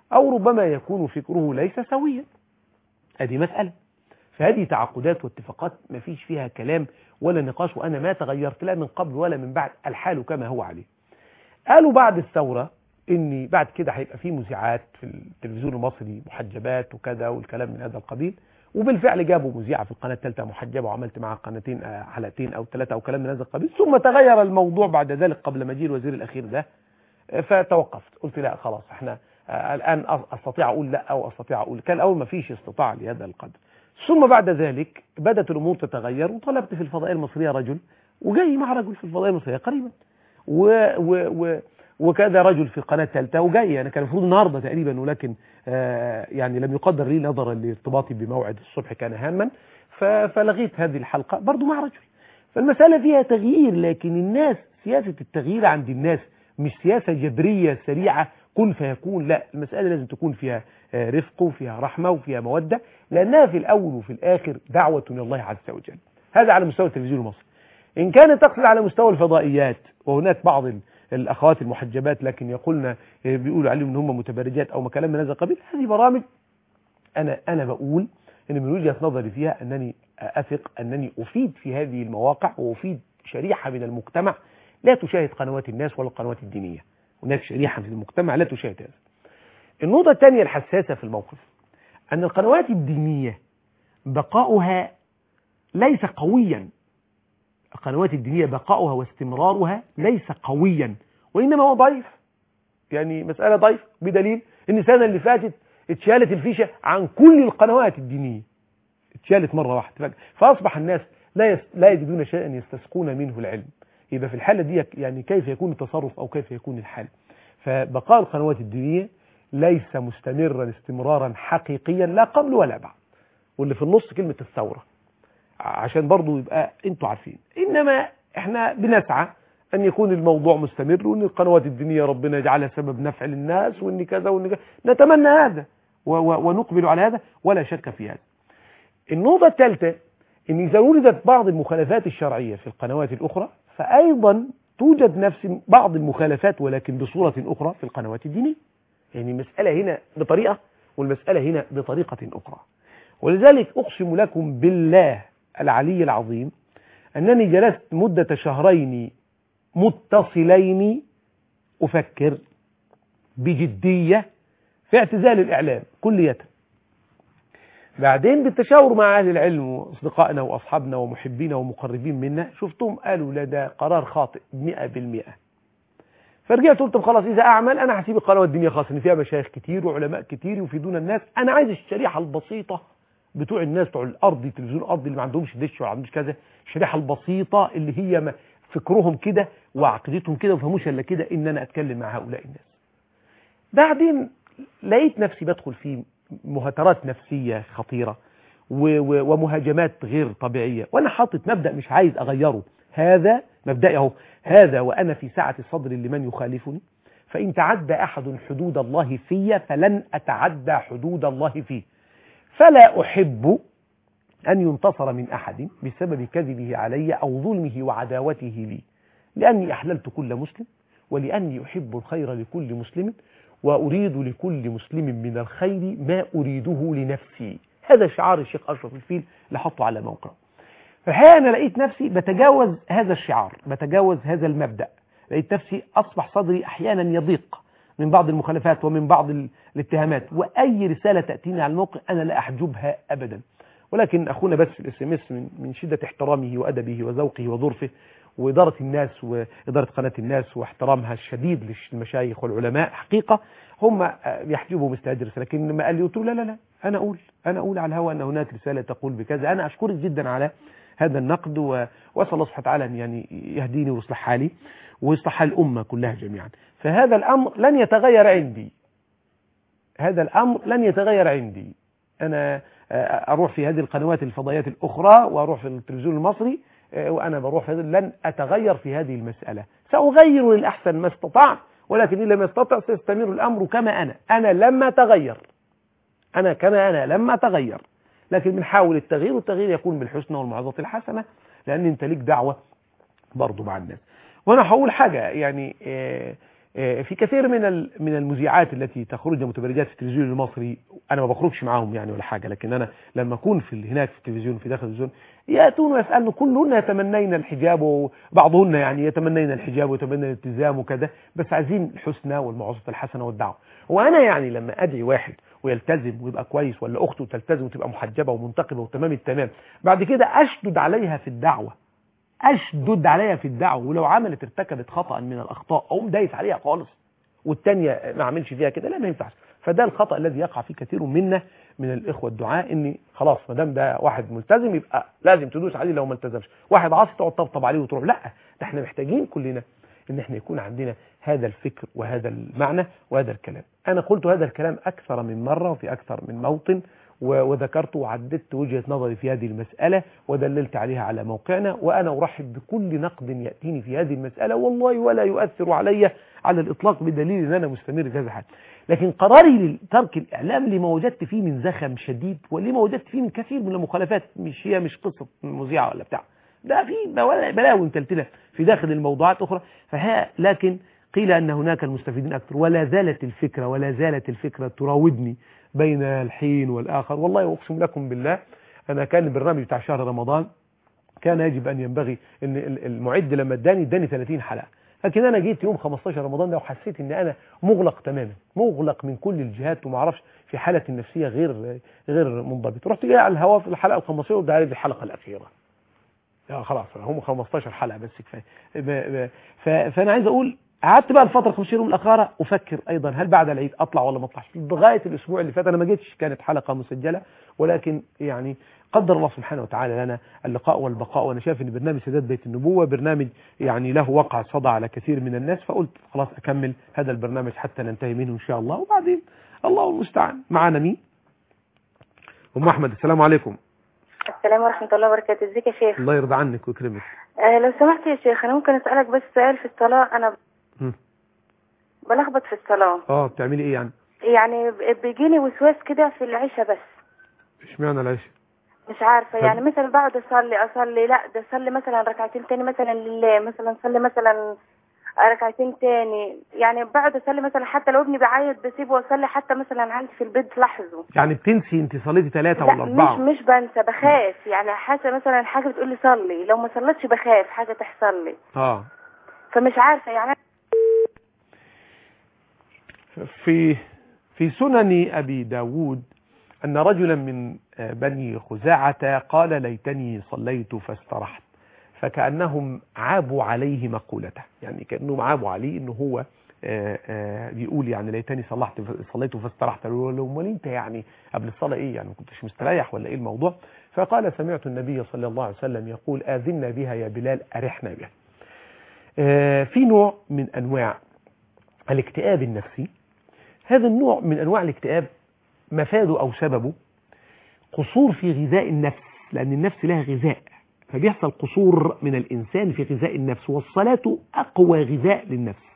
أو ربما يكون فكره ليس سويا هذه مسألة فهذه تعقدات واتفاقات ما فيش فيها كلام ولا نقاش وأنا ما تغيرت لا من قبل ولا من بعد الحال كما هو عليه قالوا بعد الثورة إني بعد كده هيبقى في مذيعات في التلفزيون المصري محجبات وكذا والكلام من هذا القبيل وبالفعل جابوا مذيعة في القناة الثالثة محجبة وعملت معها قناتين آه، حلقتين أو ثلاثة أو كلام من هذا القبيل ثم تغير الموضوع بعد ذلك قبل مجيء الوزير الأخير ده آه، فتوقفت قلت لا خلاص احنا آه، الآن أ- أستطيع أقول لا أو أستطيع أقول كان الأول ما فيش استطاع لهذا القدر ثم بعد ذلك بدأت الأمور تتغير وطلبت في الفضائية المصرية رجل وجاي مع رجل في الفضائية المصرية قريبا و و و وكذا رجل في قناة ثالثة وجاي يعني كان المفروض النهاردة تقريبا ولكن آه يعني لم يقدر لي نظرا لارتباطي بموعد الصبح كان هاما ف- فلغيت هذه الحلقة برضو مع رجل فالمسألة فيها تغيير لكن الناس سياسة التغيير عند الناس مش سياسة جبرية سريعة كن فيكون لا المسألة لازم تكون فيها آه، رفق وفيها رحمة وفيها مودة لأنها في الأول وفي الآخر دعوة من الله عز وجل هذا على مستوى التلفزيون المصري إن كانت تقصد على مستوى الفضائيات وهناك بعض ال- الأخوات المحجبات لكن يقولن بيقولوا عليهم إن هم متبرجات أو كلام من هذا القبيل هذه برامج أنا أنا بقول إن من وجهة نظري فيها أنني أثق أنني أفيد في هذه المواقع وأفيد شريحة من المجتمع لا تشاهد قنوات الناس ولا القنوات الدينية هناك شريحة في المجتمع لا تشاهد هذا النقطة الثانية الحساسة في الموقف أن القنوات الدينية بقاؤها ليس قويا القنوات الدينية بقاؤها واستمرارها ليس قويا وإنما هو ضعيف يعني مسألة ضعيف بدليل ان السنة اللي فاتت اتشالت الفيشة عن كل القنوات الدينية اتشالت مرة واحدة فجأة. فأصبح الناس لا يس... لا يجدون شيئا يستسقون منه العلم يبقى في الحالة دي يعني كيف يكون التصرف أو كيف يكون الحال فبقاء القنوات الدينية ليس مستمرا استمرارا حقيقيا لا قبل ولا بعد واللي في النص كلمة الثورة عشان برضو يبقى انتوا عارفين انما احنا بنسعى ان يكون الموضوع مستمر وان القنوات الدينية ربنا يجعلها سبب نفع للناس وان كذا وان كذا نتمنى هذا و و ونقبل على هذا ولا شك في هذا النقطة الثالثة ان اذا وجدت بعض المخالفات الشرعية في القنوات الاخرى فايضا توجد نفس بعض المخالفات ولكن بصورة اخرى في القنوات الدينية يعني المسألة هنا بطريقة والمسألة هنا بطريقة اخرى ولذلك اقسم لكم بالله العلي العظيم أنني جلست مدة شهرين متصلين أفكر بجدية في اعتزال الإعلام كلية بعدين بالتشاور مع أهل العلم وأصدقائنا وأصحابنا ومحبينا ومقربين منا شفتهم قالوا لا ده قرار خاطئ مئة بالمئة فرجعت قلت طب خلاص إذا أعمل أنا هسيب القنوات الدينية خاصة إن فيها مشايخ كتير وعلماء كتير يفيدون الناس أنا عايز الشريحة البسيطة بتوع الناس بتوع الارض التلفزيون الارضي اللي ما عندهمش دش ولا عندهمش كذا الشريحه البسيطه اللي هي ما فكرهم كده وعقيدتهم كده وما فهموش الا كده ان انا اتكلم مع هؤلاء الناس بعدين لقيت نفسي بدخل في مهاترات نفسيه خطيره و- و- ومهاجمات غير طبيعيه وانا حاطط مبدا مش عايز اغيره هذا مبدئي اهو هذا وانا في سعه صدر لمن يخالفني فان تعدى احد حدود الله في فلن اتعدى حدود الله فيه فلا أحب أن ينتصر من أحد بسبب كذبه علي أو ظلمه وعداوته لي لأني أحللت كل مسلم ولأني أحب الخير لكل مسلم وأريد لكل مسلم من الخير ما أريده لنفسي هذا شعار الشيخ أشرف الفيل اللي حطه على موقعه فالحقيقة أنا لقيت نفسي بتجاوز هذا الشعار بتجاوز هذا المبدأ لقيت نفسي أصبح صدري أحيانا يضيق من بعض المخالفات ومن بعض ال- الاتهامات وأي رسالة تأتيني على الموقع أنا لا أحجبها أبدا ولكن أخونا بس الاس ام اس من من شدة احترامه وأدبه وذوقه وظرفه وإدارة الناس وإدارة قناة الناس واحترامها الشديد للمشايخ والعلماء حقيقة هم آه، يحجبوا مثل هذه الرسالة لكن لما قال لي قلت له لا لا لا أنا أقول أنا أقول على الهواء أن هناك رسالة تقول بكذا أنا أشكرك جدا على هذا النقد و- وأسأل الله سبحانه وتعالى أن يعني يهديني ويصلح حالي ويصلح حال الأمة كلها جميعا فهذا الأمر لن يتغير عندي هذا الأمر لن يتغير عندي أنا آه، أروح في هذه القنوات الفضائيات الأخرى وأروح في التلفزيون المصري آه، وأنا بروح في هذا لن أتغير في هذه المسألة سأغير للأحسن ما استطعت ولكن إن لم يستطع سيستمر الأمر كما أنا أنا لم أتغير أنا كما أنا لم أتغير لكن بنحاول التغيير والتغيير يكون بالحسنى والموعظة الحسنة لأن أنت ليك دعوة برضه مع الناس وأنا هقول حاجة يعني آه، آه، في كثير من ال- من المذيعات التي تخرج متبرجات في التلفزيون المصري انا ما بخرجش معاهم يعني ولا حاجه لكن انا لما اكون في ال- هناك في التلفزيون في داخل التلفزيون ياتون ويسالن كلهن يتمنين الحجاب وبعضهن يعني يتمنين الحجاب ويتمنين الالتزام وكذا بس عايزين الحسنى والموعظه الحسنه والدعوه وانا يعني لما ادعي واحد ويلتزم ويبقى كويس ولا اخته تلتزم وتبقى محجبه ومنتقبه وتمام التمام بعد كده اشدد عليها في الدعوه اشدد عليها في الدعوه ولو عملت ارتكبت خطا من الاخطاء اقوم دايس عليها خالص والتانية ما اعملش فيها كده لا ما ينفعش فده الخطا الذي يقع فيه كثير منا من الاخوه الدعاء ان خلاص ما دام ده واحد ملتزم يبقى لازم تدوس عليه لو ما التزمش واحد عاصي تقعد تطبطب عليه وتروح لا ده احنا محتاجين كلنا ان احنا يكون عندنا هذا الفكر وهذا المعنى وهذا الكلام انا قلت هذا الكلام اكثر من مره وفي اكثر من موطن و- وذكرت وعددت وجهة نظري في هذه المسألة ودللت عليها على موقعنا وأنا أرحب بكل نقد يأتيني في هذه المسألة والله ولا يؤثر علي على الإطلاق بدليل أن أنا مستمر في هذا الحال لكن قراري لترك الإعلام لما وجدت فيه من زخم شديد ولما وجدت فيه من كثير من المخالفات مش هي مش قصة مذيعة ولا بتاع ده في بلا- بلاوي متلتلة في داخل الموضوعات أخرى فها لكن قيل أن هناك المستفيدين أكثر ولا زالت الفكرة ولا زالت الفكرة تراودني بين الحين والآخر والله أقسم لكم بالله أنا كان البرنامج بتاع شهر رمضان كان يجب أن ينبغي أن ال- المعد لما اداني اداني 30 حلقة لكن أنا جيت يوم 15 رمضان ده وحسيت أن أنا مغلق تماما مغلق من كل الجهات وما اعرفش في حالة النفسية غير غير منضبط رحت جاي على الهواء في الحلقة ال 15 وده علي الحلقة الأخيرة لا خلاص هم 15 حلقة بس كفاية ب- ب- ف- فأنا عايز أقول قعدت بقى الفترة 15 يوم الأخيرة أفكر أيضا هل بعد العيد أطلع ولا ما أطلعش لغاية الأسبوع اللي فات أنا ما جيتش كانت حلقة مسجلة ولكن يعني قدر الله سبحانه وتعالى لنا اللقاء والبقاء وأنا شايف أن برنامج سداد بيت النبوة برنامج يعني له وقع صدى على كثير من الناس فقلت خلاص أكمل هذا البرنامج حتى ننتهي منه إن شاء الله وبعدين الله المستعان معانا مين؟ أم أحمد السلام عليكم السلام ورحمة الله وبركاته ازيك يا شيخ الله يرضى عنك ويكرمك آه لو سمحت يا شيخ انا ممكن اسألك بس سؤال في الصلاة انا هم. بلخبط في الصلاة اه بتعملي ايه يعني؟ يعني ب- بيجيني وسواس كده في العشاء بس اشمعنى العشاء؟ مش عارفة طب- يعني مثلا بقعد اصلي اصلي لا ده اصلي مثلا ركعتين تاني مثلا لله مثلا اصلي مثلا ركعتين تاني يعني بقعد اصلي مثلا حتى لو ابني بيعيط بسيبه واصلي حتى مثلا عندي في البيت لاحظه يعني بتنسي انت صليتي ثلاثة لا ولا أربعة مش مش بنسى بخاف يعني حاسه مثلا حاجه بتقول لي صلي لو ما صليتش بخاف حاجه تحصل لي اه فمش عارفه يعني في في سنن أبي داود أن رجلا من آه، بني خزاعة قال ليتني صليت فاسترحت فكأنهم عابوا عليه مقولته يعني كأنهم عابوا عليه أنه هو آه، آه، بيقول يعني ليتني صلحت صليت فاسترحت قالوا له امال انت يعني قبل الصلاه ايه يعني ما كنتش مستريح ولا ايه الموضوع فقال سمعت النبي صلى الله عليه وسلم يقول اذنا بها يا بلال ارحنا بها آه، في نوع من انواع الاكتئاب النفسي هذا النوع من انواع الاكتئاب مفاده او سببه قصور في غذاء النفس لان النفس لها غذاء فبيحصل قصور من الانسان في غذاء النفس والصلاه اقوى غذاء للنفس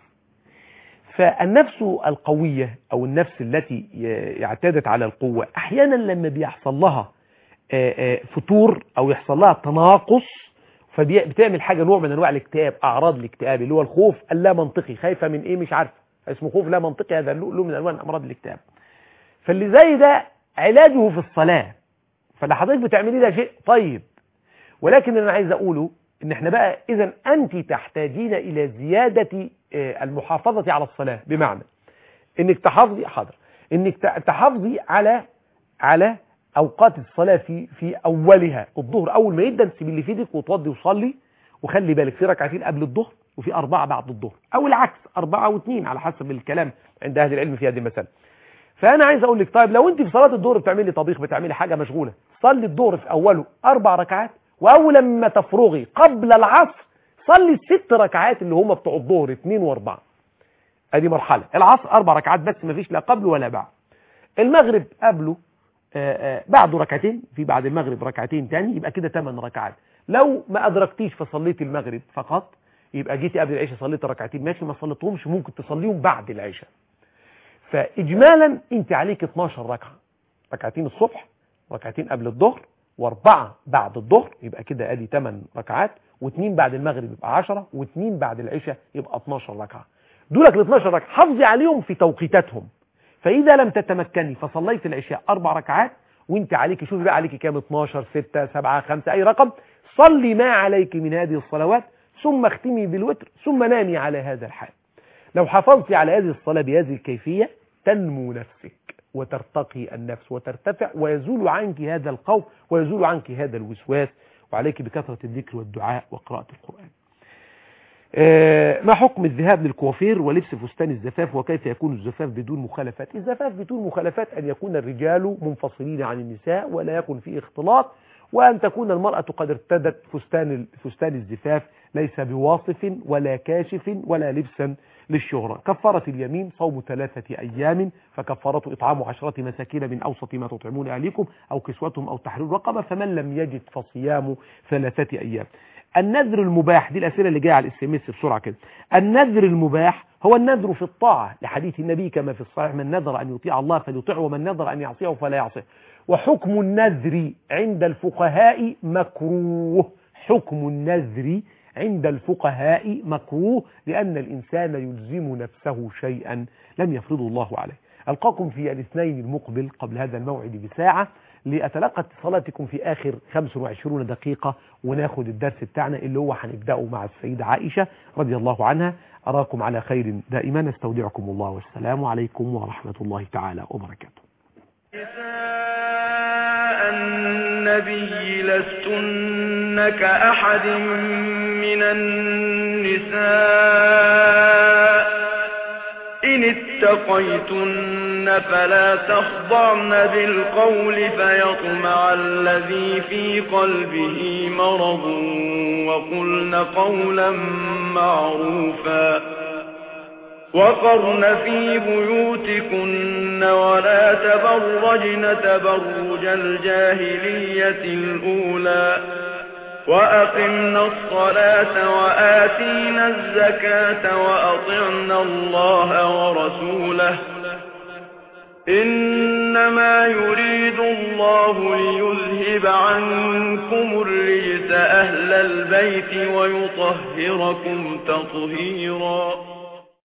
فالنفس القوية أو النفس التي ي- اعتادت على القوة أحيانا لما بيحصل لها آه، آه، فتور أو يحصل لها تناقص فبتعمل حاجة نوع من أنواع الاكتئاب أعراض الاكتئاب اللي هو الخوف اللا منطقي خايفة من إيه مش عارفة اسمه خوف لا منطقي هذا له له من أنواع أمراض الاكتئاب فاللي زي ده علاجه في الصلاة فاللي حضرتك بتعمليه ده شيء طيب ولكن أنا عايز أقوله إن إحنا بقى إذا أنت تحتاجين إلى زيادة آه، المحافظة على الصلاة بمعنى إنك تحافظي حاضر إنك ت- تحافظي على على أوقات الصلاة في في أولها الظهر أول ما يبدأ تسيبي اللي في ايدك وتوضي وصلي وخلي بالك في ركعتين قبل الظهر وفي أربعة بعد الظهر أو العكس أربعة واثنين على حسب الكلام عند أهل العلم في هذه المسألة فأنا عايز أقول لك طيب لو أنت في صلاة الظهر بتعملي طبيخ بتعملي حاجة مشغولة صلي الظهر في أوله أربع ركعات وأول ما تفرغي قبل العصر صلي الست ركعات اللي هم بتوع الظهر اثنين واربعة ادي مرحلة العصر اربع ركعات بس ما فيش لا قبل ولا بعد المغرب قبله آه، آه، بعده ركعتين في بعد المغرب ركعتين تاني يبقى كده ثمان ركعات لو ما ادركتيش فصليت المغرب فقط يبقى جيتي قبل العشاء صليت ركعتين ماشي ما صليتهمش ممكن تصليهم بعد العشاء فاجمالا انت عليك 12 ركعه ركعتين الصبح ركعتين قبل الظهر واربعه بعد الظهر يبقى كده ادي 8 ركعات واثنين بعد المغرب يبقى 10 واثنين بعد العشاء يبقى 12 ركعه دولك ال 12 ركعة حافظي عليهم في توقيتاتهم فإذا لم تتمكني فصليت العشاء أربع ركعات وانت عليك شوفي بقى عليك كام 12 6 7 5 أي رقم صلي ما عليك من هذه الصلوات ثم اختمي بالوتر ثم نامي على هذا الحال لو حافظت على هذه الصلاة بهذه الكيفية تنمو نفسك وترتقي النفس وترتفع ويزول عنك هذا الخوف ويزول عنك هذا الوسواس وعليك بكثرة الذكر والدعاء وقراءة القرآن آه، ما حكم الذهاب للكوافير ولبس فستان الزفاف وكيف يكون الزفاف بدون مخالفات الزفاف بدون مخالفات أن يكون الرجال منفصلين عن النساء ولا يكن فيه اختلاط وأن تكون المرأة قد ارتدت فستان فستان الزفاف ليس بواصف ولا كاشف ولا لبسا للشهرة كفارة اليمين صوم ثلاثة أيام فكفارة إطعام عشرة مساكين من أوسط ما تطعمون أهليكم أو كسوتهم أو تحرير رقبة فمن لم يجد فصيام ثلاثة أيام النذر المباح دي الأسئلة اللي جاية على الاس ام اس بسرعة كده النذر المباح هو النذر في الطاعة لحديث النبي كما في الصحيح من نذر أن يطيع الله فليطيعه ومن نذر أن يعصيه فلا يعصيه وحكم النذر عند الفقهاء مكروه حكم النذر عند الفقهاء مكروه لأن الإنسان يلزم نفسه شيئا لم يفرضه الله عليه ألقاكم في الاثنين المقبل قبل هذا الموعد بساعة لأتلقى اتصالاتكم في آخر 25 دقيقة وناخد الدرس بتاعنا اللي هو هنبدأه مع السيدة عائشة رضي الله عنها أراكم على خير دائما استودعكم الله والسلام عليكم ورحمة الله تعالى وبركاته نساء النبي لستن كأحد من النساء إن اتقيتن فلا تخضعن بالقول فيطمع الذي في قلبه مرض وقلن قولا معروفا وقرن في بيوتكن ولا تبرجن تبرج الجاهلية الأولى وأقمنا الصلاة وآتينا الزكاة وأطعنا الله ورسوله إنما يريد الله ليذهب عنكم الرجس أهل البيت ويطهركم تطهيرا